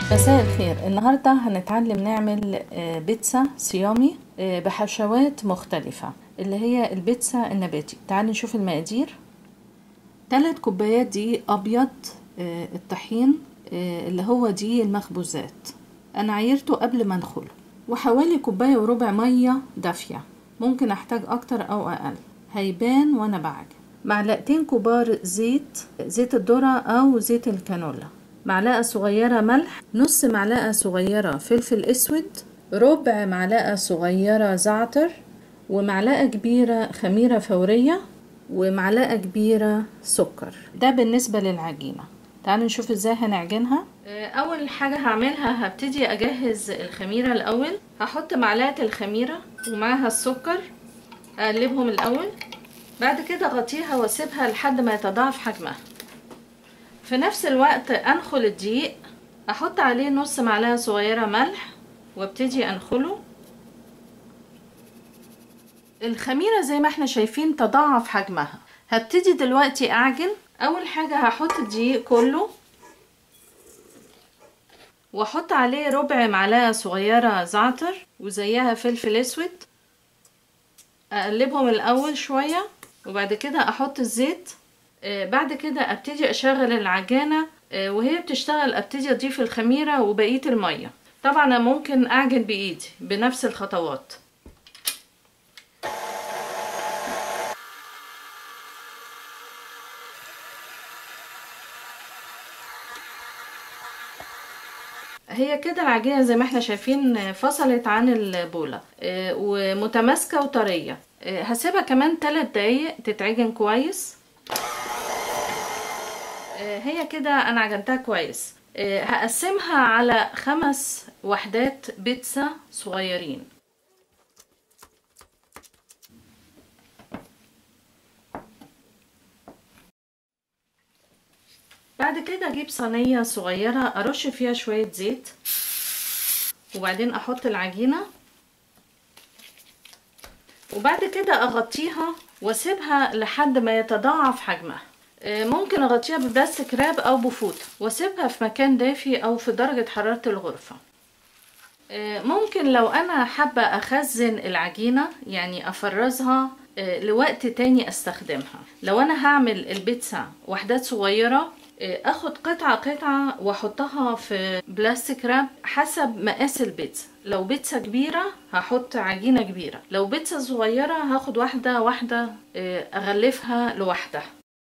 مساء الخير النهاردة هنتعلم نعمل آه، بيتزا صيامي آه، بحشوات مختلفة اللي هي البيتزا النباتي تعالوا نشوف المقادير تلات كوبايات دقيق أبيض آه، الطحين آه، اللي هو دقيق المخبوزات أنا عايرته قبل ما أنخله وحوالي كوباية وربع مية دافية ممكن أحتاج أكتر أو أقل هيبان وأنا بعجن معلقتين كبار زيت زيت الذرة أو زيت الكانولا معلقة صغيرة ملح نص معلقة صغيرة فلفل أسود ربع معلقة صغيرة زعتر ومعلقة كبيرة خميرة فورية ومعلقة كبيرة سكر ده بالنسبة للعجينة تعالوا نشوف ازاي هنعجنها اول حاجة هعملها هبتدي اجهز الخميرة الاول هحط معلقة الخميرة ومعاها السكر اقلبهم الاول بعد كده اغطيها واسيبها لحد ما يتضاعف حجمها في نفس الوقت انخل الدقيق احط عليه نص معلقة صغيرة ملح وابتدي انخله الخميرة زي ما احنا شايفين تضاعف حجمها هبتدي دلوقتي اعجن اول حاجة هحط الدقيق كله واحط عليه ربع معلقة صغيرة زعتر وزيها فلفل اسود اقلبهم الاول شوية وبعد كده احط الزيت آه بعد كده ابتدي اشغل العجانة آه وهي بتشتغل ابتدي اضيف الخميرة وبقية المية طبعا انا ممكن اعجن بايدي بنفس الخطوات هي كده العجينة زي ما احنا شايفين فصلت عن البولة آه، ومتماسكة وطرية آه، هسيبها كمان 3 دقايق تتعجن كويس آه، هي كده انا عجنتها كويس هقسمها على خمس وحدات بيتزا صغيرين بعد كده اجيب صينية صغيرة ارش فيها شوية زيت وبعدين احط العجينة وبعد كده اغطيها واسيبها لحد ما يتضاعف حجمها ممكن اغطيها ببلاستيك راب او بفوطة واسيبها في مكان دافي او في درجة حرارة الغرفة ممكن لو انا حابة اخزن العجينة يعني افرزها لوقت تاني استخدمها لو انا هعمل البيتزا وحدات صغيرة اخد قطعة قطعة واحطها في بلاستيك راب حسب مقاس البيتزا لو بيتزا كبيرة هحط عجينة كبيرة لو بيتزا صغيرة هاخد واحدة واحدة اغلفها لوحدها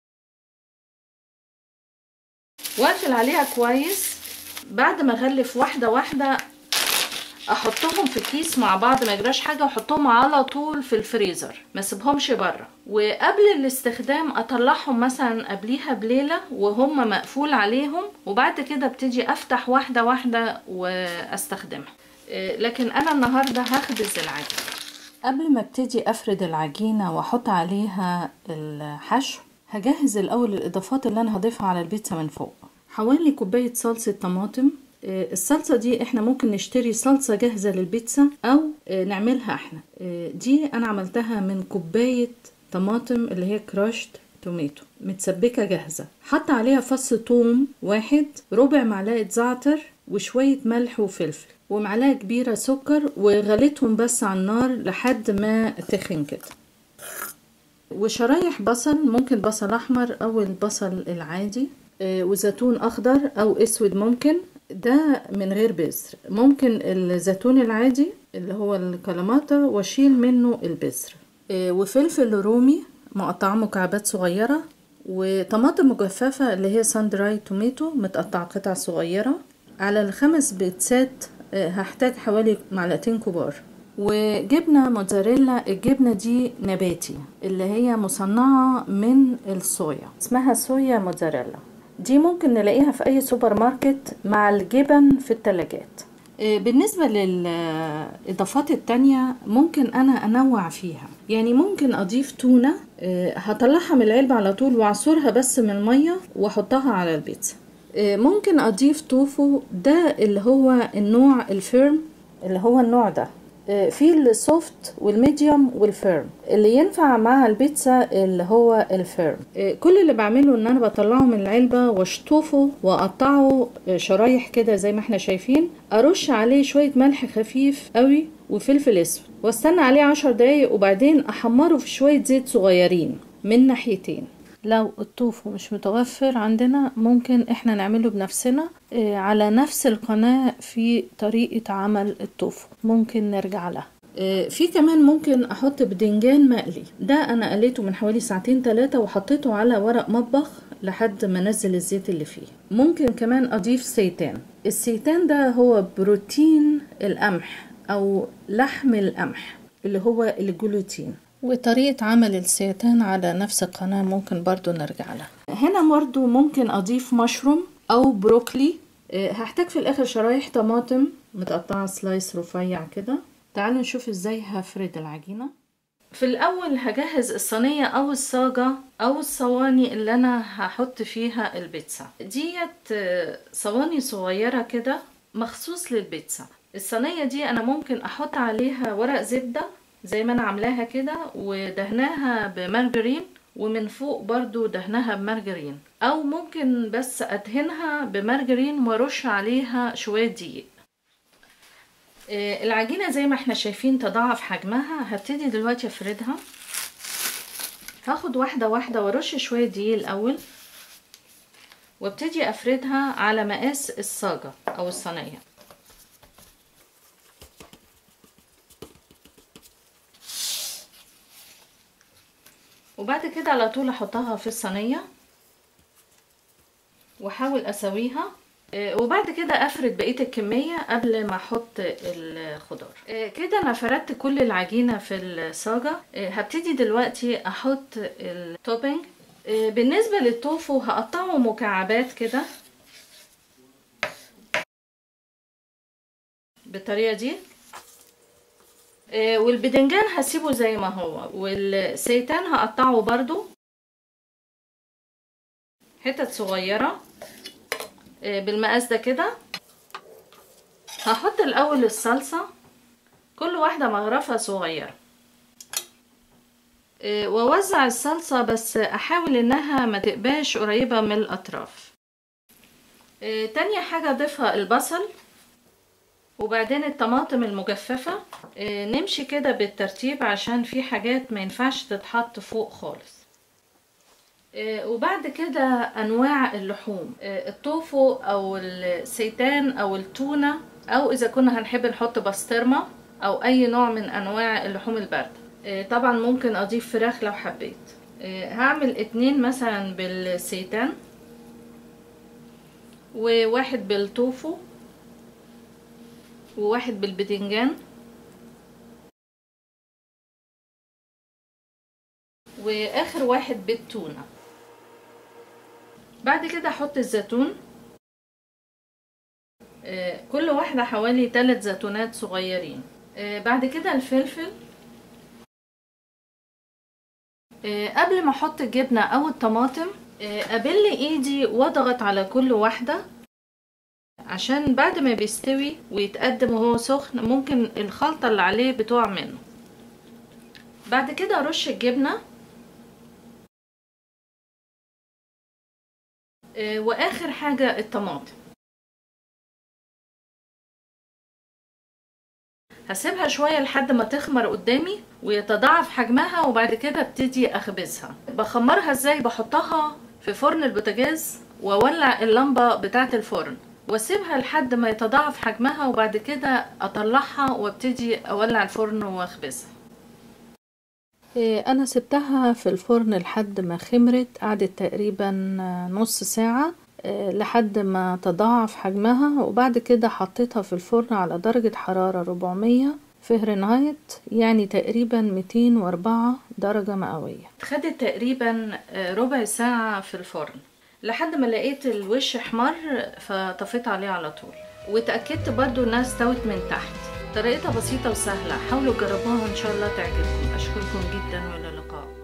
واقفل عليها كويس بعد ما اغلف واحدة واحدة احطهم في كيس مع بعض ما يجراش حاجه واحطهم على طول في الفريزر ما اسيبهمش بره وقبل الاستخدام اطلعهم مثلا قبليها بليله وهم مقفول عليهم وبعد كده ابتدي افتح واحده واحده واستخدمها لكن انا النهارده هخبز العجينه قبل ما ابتدي افرد العجينه واحط عليها الحشو هجهز الاول الاضافات اللي انا هضيفها على البيتزا من فوق حوالي كوبايه صلصه طماطم الصلصة دي احنا ممكن نشتري صلصة جاهزة للبيتزا او نعملها احنا دي انا عملتها من كوباية طماطم اللي هي كراشت توميتو متسبكة جاهزة حط عليها فص ثوم واحد ربع معلقة زعتر وشوية ملح وفلفل ومعلقة كبيرة سكر وغليتهم بس على النار لحد ما تخن كده وشرايح بصل ممكن بصل احمر او البصل العادي وزيتون اخضر او اسود ممكن ده من غير بذر ممكن الزيتون العادي اللي هو الكلاماتا واشيل منه البذر وفلفل رومي مقطعه مكعبات صغيره وطماطم مجففه اللي هي سان دراي توميتو متقطع قطع صغيره على الخمس بيتزات هحتاج حوالي معلقتين كبار وجبنة موتزاريلا الجبنة دي نباتي اللي هي مصنعة من الصويا اسمها صويا موتزاريلا دي ممكن نلاقيها في اي سوبر ماركت مع الجبن في التلاجات بالنسبة للإضافات التانية ممكن أنا أنوع فيها يعني ممكن أضيف تونة هطلعها من العلبة على طول وأعصرها بس من المية وأحطها على البيتزا ممكن أضيف توفو ده اللي هو النوع الفيرم اللي هو النوع ده آه، في السوفت والميديوم والفيرم اللي ينفع مع البيتزا اللي هو الفيرم آه، كل اللي بعمله ان انا بطلعه من العلبة واشطفه واقطعه آه، شرايح كده زي ما احنا شايفين ارش عليه شوية ملح خفيف قوي وفلفل اسود واستنى عليه عشر دقايق وبعدين احمره في شوية زيت صغيرين من ناحيتين لو الطوفو مش متوفر عندنا ممكن احنا نعمله بنفسنا آه، على نفس القناة في طريقة عمل الطوفو ممكن نرجع لها آه، في كمان ممكن احط بدنجان مقلي ده انا قليته من حوالي ساعتين ثلاثة وحطيته على ورق مطبخ لحد ما انزل الزيت اللي فيه ممكن كمان اضيف سيتان السيتان ده هو بروتين القمح او لحم القمح اللي هو الجلوتين وطريقة عمل السيتان على نفس القناة ممكن برضو نرجع لها هنا برضو ممكن أضيف مشروم أو بروكلي آه، هحتاج في الآخر شرايح طماطم متقطعة سلايس رفيع كده تعالوا نشوف ازاي هفرد العجينة في الأول هجهز الصينية أو الصاجة أو الصواني اللي أنا هحط فيها البيتزا ديت آه، صواني صغيرة كده مخصوص للبيتزا الصينية دي أنا ممكن أحط عليها ورق زبدة زي ما أنا عاملاها كده ودهناها بمارجرين ومن فوق برضو دهنها بمارجرين أو ممكن بس أدهنها بمارجرين وأرش عليها شوية دقيق آه، العجينة زي ما احنا شايفين تضاعف حجمها هبتدي دلوقتي افردها هاخد واحدة واحدة وارش شوية دقيق الأول وابتدي افردها على مقاس الصاجة أو الصينية وبعد كده على طول احطها في الصينية واحاول اسويها آه، وبعد كده افرد بقيه الكميه قبل ما احط الخضار آه، كده انا فردت كل العجينه في الصاجه آه، هبتدي دلوقتي احط التوبينج آه، بالنسبه للتوفو هقطعه مكعبات كده بالطريقه دي آه، والبدنجان هسيبه زي ما هو والسيتان هقطعه برضو حتت صغيره آه، بالمقاس ده كده هحط الاول الصلصه كل واحده مغرفه صغيره آه، واوزع الصلصه بس احاول انها ما تبقاش قريبه من الاطراف آه، تانية حاجه اضيفها البصل وبعدين الطماطم المجففه آه، نمشي كده بالترتيب عشان في حاجات ما ينفعش تتحط فوق خالص آه، وبعد كده انواع اللحوم آه، التوفو او السيتان او التونه او اذا كنا هنحب نحط بسطرمه او اي نوع من انواع اللحوم البارده آه، طبعا ممكن اضيف فراخ لو حبيت آه، هعمل اتنين مثلا بالسيتان وواحد بالتوفو وواحد بالبدنجان واخر واحد بالتونه بعد كده احط الزيتون آه، كل واحدة حوالي تلات زيتونات صغيرين آه، بعد كده الفلفل آه، قبل ما احط الجبنة او الطماطم آه، ابل ايدي واضغط على كل واحدة عشان بعد ما بيستوي ويتقدم وهو سخن ممكن الخلطة اللي عليه بتقع منه بعد كده ارش الجبنه آه، واخر حاجه الطماطم هسيبها شويه لحد ما تخمر قدامي ويتضاعف حجمها وبعد كده ابتدي اخبزها بخمرها ازاي بحطها في فرن البوتاجاز واولع اللمبه بتاعه الفرن واسيبها لحد ما يتضاعف حجمها وبعد كده اطلعها وابتدي اولع الفرن واخبزها انا سبتها في الفرن لحد ما خمرت قعدت تقريبا نص ساعة آه، لحد ما تضاعف حجمها وبعد كده حطيتها في الفرن على درجة حرارة 400 فهرنهايت يعني تقريبا 204 درجة مئوية خدت تقريبا آه، ربع ساعة في الفرن لحد ما لقيت الوش احمر فطفيت عليه على طول وتأكدت برضو انها استوت من تحت طريقتها بسيطة وسهلة حاولوا تجربوها وان شاء الله تعجبكم اشكركم جدا والى اللقاء